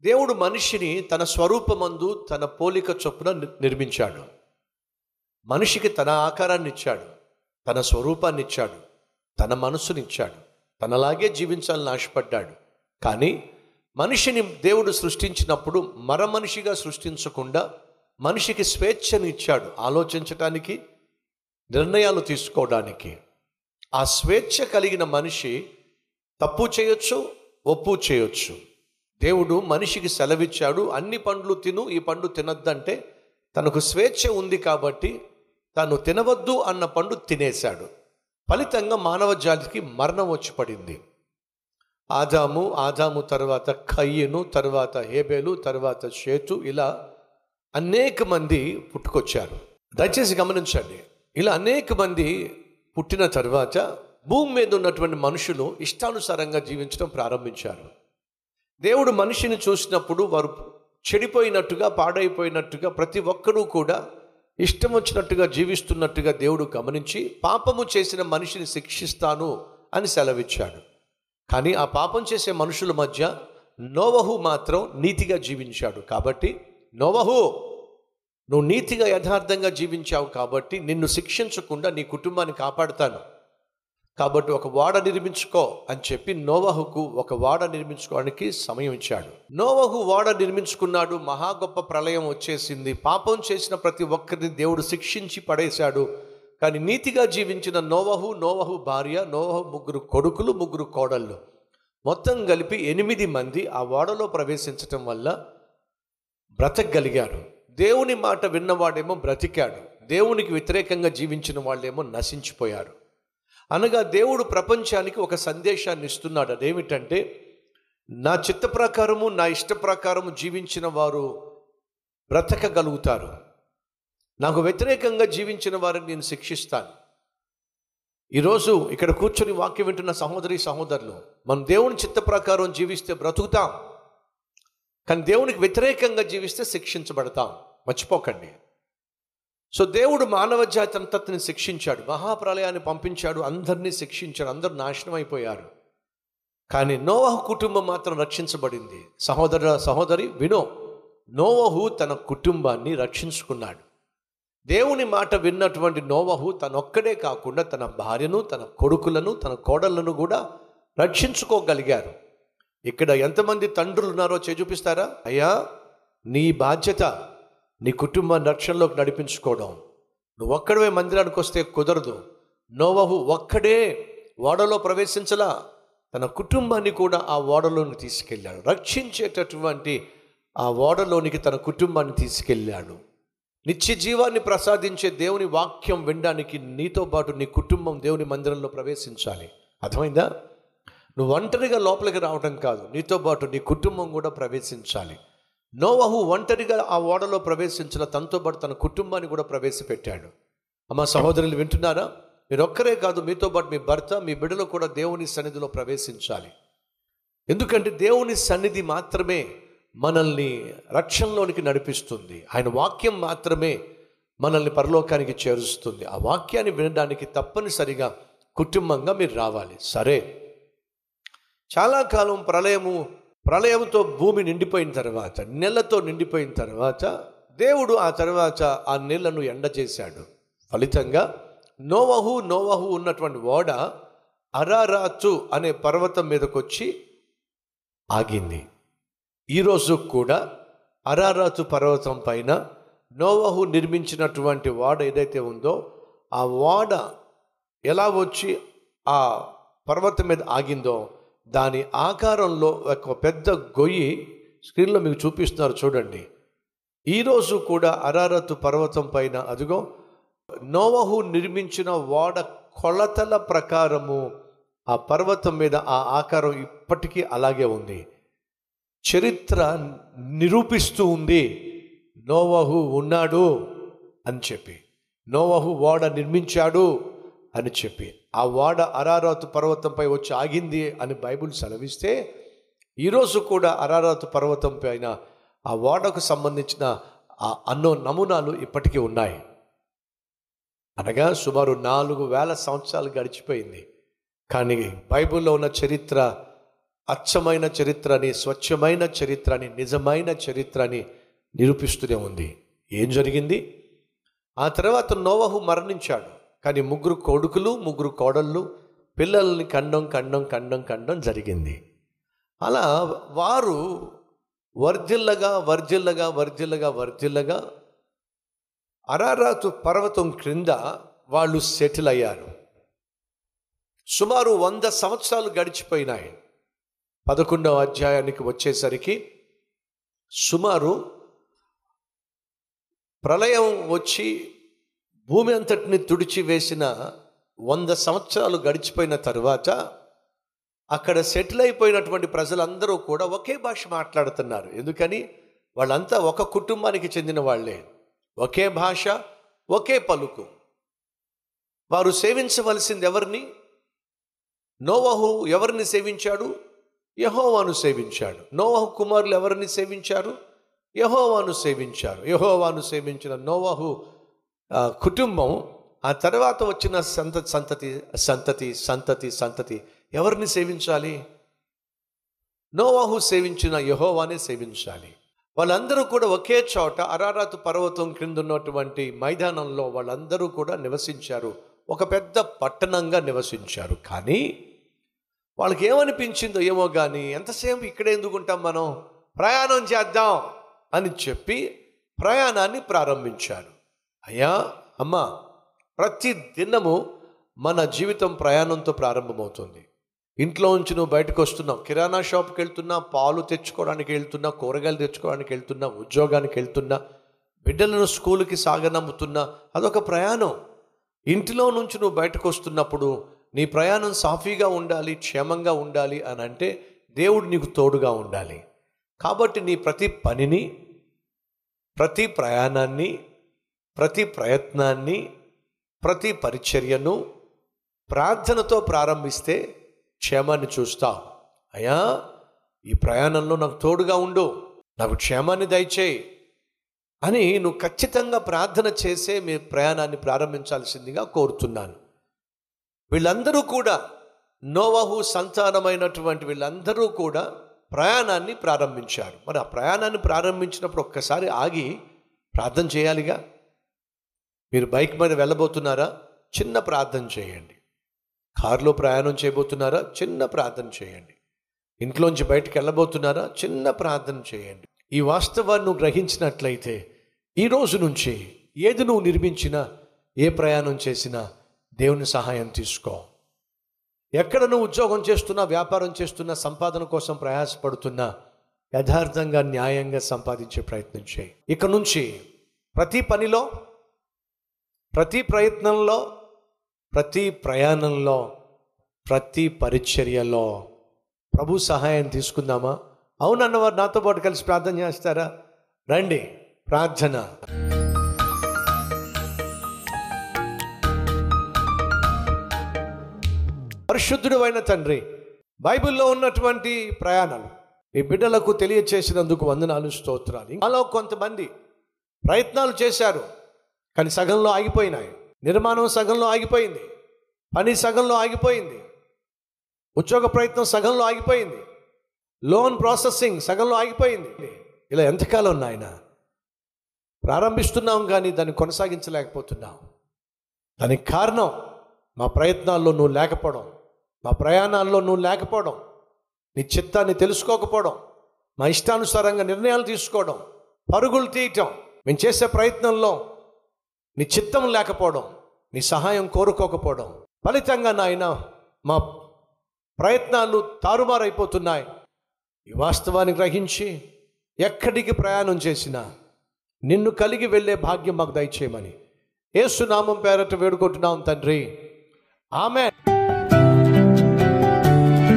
దేవుడు మనిషిని తన స్వరూపమందు తన పోలిక చొప్పున ని- నిర్మించాడు మనిషికి తన ఆకారాన్ని ఇచ్చాడు తన స్వరూపాన్ని ఇచ్చాడు తన మనస్సునిచ్చాడు తనలాగే జీవించాలని ఆశపడ్డాడు కానీ మనిషిని దేవుడు సృష్టించినప్పుడు మర మనిషిగా సృష్టించకుండా మనిషికి స్వేచ్ఛని ఇచ్చాడు ఆలోచించటానికి నిర్ణయాలు తీసుకోవడానికి ఆ స్వేచ్ఛ కలిగిన మనిషి తప్పు చేయొచ్చు ఒప్పు చేయొచ్చు దేవుడు మనిషికి సెలవిచ్చాడు అన్ని పండ్లు తిను ఈ పండు తినొద్దంటే తనకు స్వేచ్ఛ ఉంది కాబట్టి తాను తినవద్దు అన్న పండు తినేశాడు ఫలితంగా మానవ జాతికి మరణం వచ్చి పడింది ఆదాము ఆదాము తర్వాత కయ్యను తర్వాత హేబేలు తర్వాత షేతు ఇలా అనేక మంది పుట్టుకొచ్చారు దయచేసి గమనించండి ఇలా అనేక మంది పుట్టిన తర్వాత భూమి మీద ఉన్నటువంటి మనుషులు ఇష్టానుసారంగా జీవించడం ప్రారంభించారు దేవుడు మనిషిని చూసినప్పుడు వారు చెడిపోయినట్టుగా పాడైపోయినట్టుగా ప్రతి ఒక్కరూ కూడా ఇష్టం వచ్చినట్టుగా జీవిస్తున్నట్టుగా దేవుడు గమనించి పాపము చేసిన మనిషిని శిక్షిస్తాను అని సెలవిచ్చాడు కానీ ఆ పాపం చేసే మనుషుల మధ్య నోవహు మాత్రం నీతిగా జీవించాడు కాబట్టి నోవహు నువ్వు నీతిగా యథార్థంగా జీవించావు కాబట్టి నిన్ను శిక్షించకుండా నీ కుటుంబాన్ని కాపాడుతాను కాబట్టి ఒక వాడ నిర్మించుకో అని చెప్పి నోవహుకు ఒక వాడ నిర్మించుకోవడానికి సమయం ఇచ్చాడు నోవహు వాడ నిర్మించుకున్నాడు మహా గొప్ప ప్రళయం వచ్చేసింది పాపం చేసిన ప్రతి ఒక్కరిని దేవుడు శిక్షించి పడేశాడు కానీ నీతిగా జీవించిన నోవహు నోవహు భార్య నోవహు ముగ్గురు కొడుకులు ముగ్గురు కోడళ్ళు మొత్తం కలిపి ఎనిమిది మంది ఆ ఓడలో ప్రవేశించటం వల్ల బ్రతకగలిగారు దేవుని మాట విన్నవాడేమో బ్రతికాడు దేవునికి వ్యతిరేకంగా జీవించిన వాళ్ళేమో నశించిపోయారు అనగా దేవుడు ప్రపంచానికి ఒక సందేశాన్ని ఇస్తున్నాడు అదేమిటంటే నా చిత్త ప్రకారము నా ఇష్ట ప్రకారము జీవించిన వారు బ్రతకగలుగుతారు నాకు వ్యతిరేకంగా జీవించిన వారిని నేను శిక్షిస్తాను ఈరోజు ఇక్కడ కూర్చొని వాక్యం వింటున్న సహోదరి సహోదరులు మనం దేవుని చిత్త ప్రకారం జీవిస్తే బ్రతుకుతాం కానీ దేవునికి వ్యతిరేకంగా జీవిస్తే శిక్షించబడతాం మర్చిపోకండి సో దేవుడు మానవ జాతి అంతటిని శిక్షించాడు మహాప్రలయాన్ని పంపించాడు అందరినీ శిక్షించాడు అందరూ నాశనం అయిపోయారు కానీ నోవహు కుటుంబం మాత్రం రక్షించబడింది సహోదర సహోదరి వినో నోవహు తన కుటుంబాన్ని రక్షించుకున్నాడు దేవుని మాట విన్నటువంటి నోవహు తనొక్కడే కాకుండా తన భార్యను తన కొడుకులను తన కోడళ్లను కూడా రక్షించుకోగలిగారు ఇక్కడ ఎంతమంది తండ్రులు ఉన్నారో చే చూపిస్తారా అయ్యా నీ బాధ్యత నీ కుటుంబాన్ని రక్షణలోకి నడిపించుకోవడం నువ్వు ఒక్కడవే మందిరానికి వస్తే కుదరదు నోవహు ఒక్కడే ఓడలో ప్రవేశించలా తన కుటుంబాన్ని కూడా ఆ ఓడలోకి తీసుకెళ్ళాడు రక్షించేటటువంటి ఆ ఓడలోనికి తన కుటుంబాన్ని తీసుకెళ్ళాడు నిత్య జీవాన్ని ప్రసాదించే దేవుని వాక్యం వినడానికి నీతో పాటు నీ కుటుంబం దేవుని మందిరంలో ప్రవేశించాలి అర్థమైందా నువ్వు ఒంటరిగా లోపలికి రావడం కాదు నీతో పాటు నీ కుటుంబం కూడా ప్రవేశించాలి నోవహు ఒంటరిగా ఆ ఓడలో ప్రవేశించిన తనతో పాటు తన కుటుంబాన్ని కూడా ప్రవేశపెట్టాడు అమ్మ సహోదరులు వింటున్నారా మీరు ఒక్కరే కాదు మీతో పాటు మీ భర్త మీ బిడ్డలు కూడా దేవుని సన్నిధిలో ప్రవేశించాలి ఎందుకంటే దేవుని సన్నిధి మాత్రమే మనల్ని రక్షణలోనికి నడిపిస్తుంది ఆయన వాక్యం మాత్రమే మనల్ని పరలోకానికి చేరుస్తుంది ఆ వాక్యాన్ని వినడానికి తప్పనిసరిగా కుటుంబంగా మీరు రావాలి సరే చాలా కాలం ప్రళయము ప్రళయంతో భూమి నిండిపోయిన తర్వాత నెలతో నిండిపోయిన తర్వాత దేవుడు ఆ తర్వాత ఆ నీళ్లను ఎండ చేశాడు ఫలితంగా నోవహు నోవహు ఉన్నటువంటి ఓడ అరారాతు అనే పర్వతం మీదకి వచ్చి ఆగింది ఈరోజు కూడా అరారాతు పర్వతం పైన నోవహు నిర్మించినటువంటి వాడ ఏదైతే ఉందో ఆ వాడ ఎలా వచ్చి ఆ పర్వతం మీద ఆగిందో దాని ఆకారంలో ఒక పెద్ద గొయ్యి స్క్రీన్లో మీకు చూపిస్తున్నారు చూడండి ఈరోజు కూడా అరారతు పర్వతం పైన అదిగో నోవహు నిర్మించిన వాడ కొలతల ప్రకారము ఆ పర్వతం మీద ఆ ఆకారం ఇప్పటికీ అలాగే ఉంది చరిత్ర నిరూపిస్తూ ఉంది నోవహు ఉన్నాడు అని చెప్పి నోవహు ఓడ నిర్మించాడు అని చెప్పి ఆ వాడ అరారాతు పర్వతంపై వచ్చి ఆగింది అని బైబిల్ సెలవిస్తే ఈరోజు కూడా అరారాతు పర్వతం పైన ఆ ఓడకు సంబంధించిన ఆ అన్నో నమూనాలు ఇప్పటికీ ఉన్నాయి అనగా సుమారు నాలుగు వేల సంవత్సరాలు గడిచిపోయింది కానీ బైబిల్లో ఉన్న చరిత్ర అచ్చమైన చరిత్రని స్వచ్ఛమైన చరిత్రని నిజమైన చరిత్రని నిరూపిస్తూనే ఉంది ఏం జరిగింది ఆ తర్వాత నోవహు మరణించాడు కానీ ముగ్గురు కొడుకులు ముగ్గురు కోడళ్ళు పిల్లల్ని కండం కండం కండం కండం జరిగింది అలా వారు వర్ధిల్లగా వర్ధిల్లగా వర్ధిల్లగా వర్ధిల్లగా అరారాతు పర్వతం క్రింద వాళ్ళు సెటిల్ అయ్యారు సుమారు వంద సంవత్సరాలు గడిచిపోయినాయి పదకొండవ అధ్యాయానికి వచ్చేసరికి సుమారు ప్రళయం వచ్చి భూమి అంతటిని తుడిచి వేసిన వంద సంవత్సరాలు గడిచిపోయిన తరువాత అక్కడ సెటిల్ అయిపోయినటువంటి ప్రజలందరూ కూడా ఒకే భాష మాట్లాడుతున్నారు ఎందుకని వాళ్ళంతా ఒక కుటుంబానికి చెందిన వాళ్ళే ఒకే భాష ఒకే పలుకు వారు సేవించవలసింది ఎవరిని నోవహు ఎవరిని సేవించాడు యహోవాను సేవించాడు నోవహు కుమారులు ఎవరిని సేవించారు యహోవాను సేవించారు యహోవాను సేవించిన నోవహు ఆ, కుటుంబం ఆ తర్వాత వచ్చిన సంత సంతతి సంతతి సంతతి సంతతి ఎవరిని సేవించాలి నోవాహు సేవించిన యహోవానే సేవించాలి వాళ్ళందరూ కూడా ఒకే చోట అరారాతు పర్వతం క్రింద ఉన్నటువంటి మైదానంలో వాళ్ళందరూ కూడా నివసించారు ఒక పెద్ద పట్టణంగా నివసించారు కానీ వాళ్ళకి ఏమనిపించిందో ఏమో కానీ ఎంతసేపు ఇక్కడే ఎందుకుంటాం మనం ప్రయాణం చేద్దాం అని చెప్పి ప్రయాణాన్ని ప్రారంభించారు అయ్యా అమ్మా ప్రతి దినము మన జీవితం ప్రయాణంతో ప్రారంభమవుతుంది ఇంట్లో నుంచి నువ్వు బయటకు వస్తున్నావు కిరాణా షాప్కి వెళ్తున్నా పాలు తెచ్చుకోవడానికి వెళ్తున్నా కూరగాయలు తెచ్చుకోవడానికి వెళ్తున్నా ఉద్యోగానికి వెళ్తున్నా బిడ్డలను స్కూల్కి సాగనమ్ముతున్నా అదొక ప్రయాణం ఇంటిలో నుంచి నువ్వు బయటకు వస్తున్నప్పుడు నీ ప్రయాణం సాఫీగా ఉండాలి క్షేమంగా ఉండాలి అని అంటే దేవుడు నీకు తోడుగా ఉండాలి కాబట్టి నీ ప్రతి పనిని ప్రతి ప్రయాణాన్ని ప్రతి ప్రయత్నాన్ని ప్రతి పరిచర్యను ప్రార్థనతో ప్రారంభిస్తే క్షేమాన్ని చూస్తావు అయ్యా ఈ ప్రయాణంలో నాకు తోడుగా ఉండు నాకు క్షేమాన్ని దయచేయి అని నువ్వు ఖచ్చితంగా ప్రార్థన చేసే మీ ప్రయాణాన్ని ప్రారంభించాల్సిందిగా కోరుతున్నాను వీళ్ళందరూ కూడా నోవహు సంతానమైనటువంటి వీళ్ళందరూ కూడా ప్రయాణాన్ని ప్రారంభించారు మరి ఆ ప్రయాణాన్ని ప్రారంభించినప్పుడు ఒక్కసారి ఆగి ప్రార్థన చేయాలిగా మీరు బైక్ మీద వెళ్ళబోతున్నారా చిన్న ప్రార్థన చేయండి కారులో ప్రయాణం చేయబోతున్నారా చిన్న ప్రార్థన చేయండి ఇంట్లోంచి బయటకు వెళ్ళబోతున్నారా చిన్న ప్రార్థన చేయండి ఈ వాస్తవాన్ని నువ్వు గ్రహించినట్లయితే ఈ రోజు నుంచి ఏది నువ్వు నిర్మించినా ఏ ప్రయాణం చేసినా దేవుని సహాయం తీసుకో ఎక్కడ నువ్వు ఉద్యోగం చేస్తున్నా వ్యాపారం చేస్తున్నా సంపాదన కోసం ప్రయాసపడుతున్నా యథార్థంగా న్యాయంగా సంపాదించే ప్రయత్నం చేయి ఇక నుంచి ప్రతి పనిలో ప్రతి ప్రయత్నంలో ప్రతి ప్రయాణంలో ప్రతి పరిచర్యలో ప్రభు సహాయం తీసుకుందామా అవునన్నవారు నాతో పాటు కలిసి ప్రార్థన చేస్తారా రండి ప్రార్థన పరిశుద్ధుడు అయిన తండ్రి బైబిల్లో ఉన్నటువంటి ప్రయాణాలు ఈ బిడ్డలకు తెలియచేసినందుకు వందనాలు స్తోత్రాలు మాలో కొంతమంది ప్రయత్నాలు చేశారు కానీ సగంలో ఆగిపోయినాయి నిర్మాణం సగంలో ఆగిపోయింది పని సగంలో ఆగిపోయింది ఉద్యోగ ప్రయత్నం సగంలో ఆగిపోయింది లోన్ ప్రాసెసింగ్ సగంలో ఆగిపోయింది ఇలా ఎంతకాలం నాయన ప్రారంభిస్తున్నాం కానీ దాన్ని కొనసాగించలేకపోతున్నాం దానికి కారణం మా ప్రయత్నాల్లో నువ్వు లేకపోవడం మా ప్రయాణాల్లో నువ్వు లేకపోవడం నీ చిత్తాన్ని తెలుసుకోకపోవడం మా ఇష్టానుసారంగా నిర్ణయాలు తీసుకోవడం పరుగులు తీయటం మేము చేసే ప్రయత్నంలో నీ చిత్తం లేకపోవడం నీ సహాయం కోరుకోకపోవడం ఫలితంగా నాయన మా ప్రయత్నాలు తారుమారైపోతున్నాయి ఈ వాస్తవాన్ని గ్రహించి ఎక్కడికి ప్రయాణం చేసినా నిన్ను కలిగి వెళ్ళే భాగ్యం మాకు దయచేయమని ఏసునామం పేరట వేడుకుంటున్నాం తండ్రి ఆమె